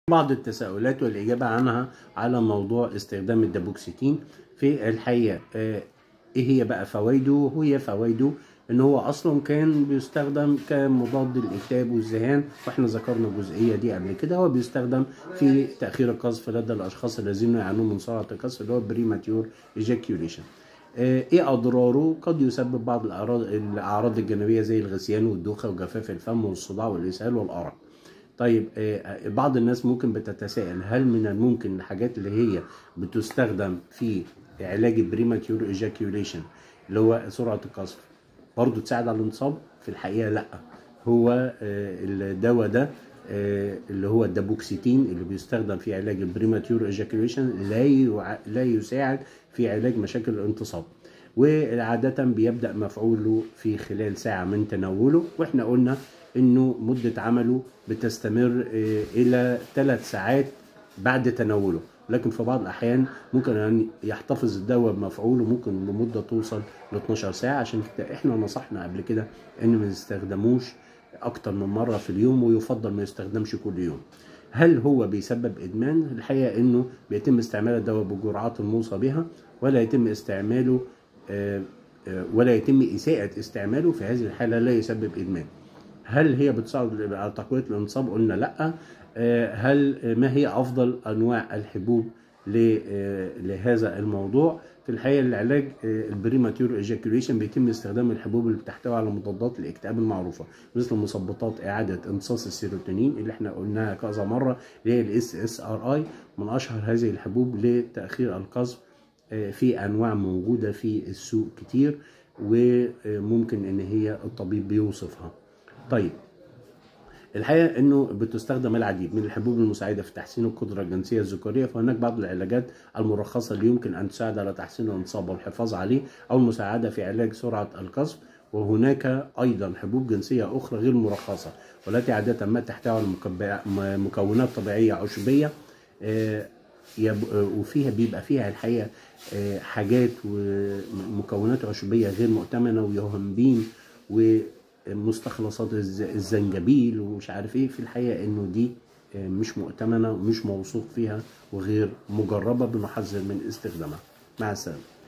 بعض التساؤلات والإجابة عنها على موضوع استخدام الدابوكسيتين في الحقيقة آه، إيه هي بقى فوائده؟ هي فوائده إن هو أصلا كان بيستخدم كمضاد للاكتئاب والذهان وإحنا ذكرنا الجزئية دي قبل كده هو بيستخدم في تأخير القذف لدى الأشخاص الذين يعانون من سرعة القذف اللي هو بريماتيور ايجاكيوليشن ايه اضراره قد يسبب بعض الاعراض الاعراض الجانبيه زي الغثيان والدوخه وجفاف الفم والصداع والاسهال والارق طيب آه، بعض الناس ممكن بتتساءل هل من الممكن الحاجات اللي هي بتستخدم في علاج البريماتيور ايجاكيوليشن اللي هو سرعه القذف برضه تساعد على الانتصاب في الحقيقه لا هو آه، الدواء ده آه، اللي هو الدابوكسيتين اللي بيستخدم في علاج البريماتيور ايجاكيوليشن لا يع- لا يساعد في علاج مشاكل الانتصاب وعادة بيبدأ مفعوله في خلال ساعة من تناوله واحنا قلنا انه مدة عمله بتستمر آه، الى ثلاث ساعات بعد تناوله لكن في بعض الاحيان ممكن ان يحتفظ الدواء بمفعوله ممكن لمده توصل ل 12 ساعه عشان كده احنا نصحنا قبل كده ان ما نستخدموش اكتر من مره في اليوم ويفضل ما يستخدمش كل يوم هل هو بيسبب ادمان الحقيقه انه بيتم استعمال الدواء بالجرعات الموصى بها ولا يتم استعماله آه، آه، ولا يتم اساءه استعماله في هذه الحاله لا يسبب ادمان هل هي بتساعد على تقويه الانصاب قلنا لا آه، هل ما هي افضل انواع الحبوب ل- آه، لهذا الموضوع في الحقيقه العلاج آه، البريماتيور ايجاكيوليشن بيتم استخدام الحبوب اللي بتحتوي على مضادات الاكتئاب المعروفه مثل مثبطات اعاده امتصاص السيروتونين اللي احنا قلناها كذا مره اللي هي الاس اس ار اي من اشهر هذه الحبوب لتاخير القذف آه، في انواع موجوده في السوق كتير وممكن ان هي الطبيب بيوصفها طيب الحقيقه انه بتستخدم العديد من الحبوب المساعده في تحسين القدره الجنسيه الذكوريه فهناك بعض العلاجات المرخصه اللي يمكن ان تساعد على تحسين الانصاب والحفاظ عليه او المساعده في علاج سرعه القذف وهناك ايضا حبوب جنسيه اخرى غير مرخصه والتي عاده ما تحتوي على مكب- م- مكونات طبيعيه عشبيه آه، يب- آه، وفيها بيبقى فيها الحقيقه آه، حاجات ومكونات عشبيه غير مؤتمنه ويهمبين ومستخلصات الز- الزنجبيل ومش عارف ايه في الحقيقه انه دي آه، مش مؤتمنه ومش موثوق فيها وغير مجربه بنحذر من استخدامها مع السلامه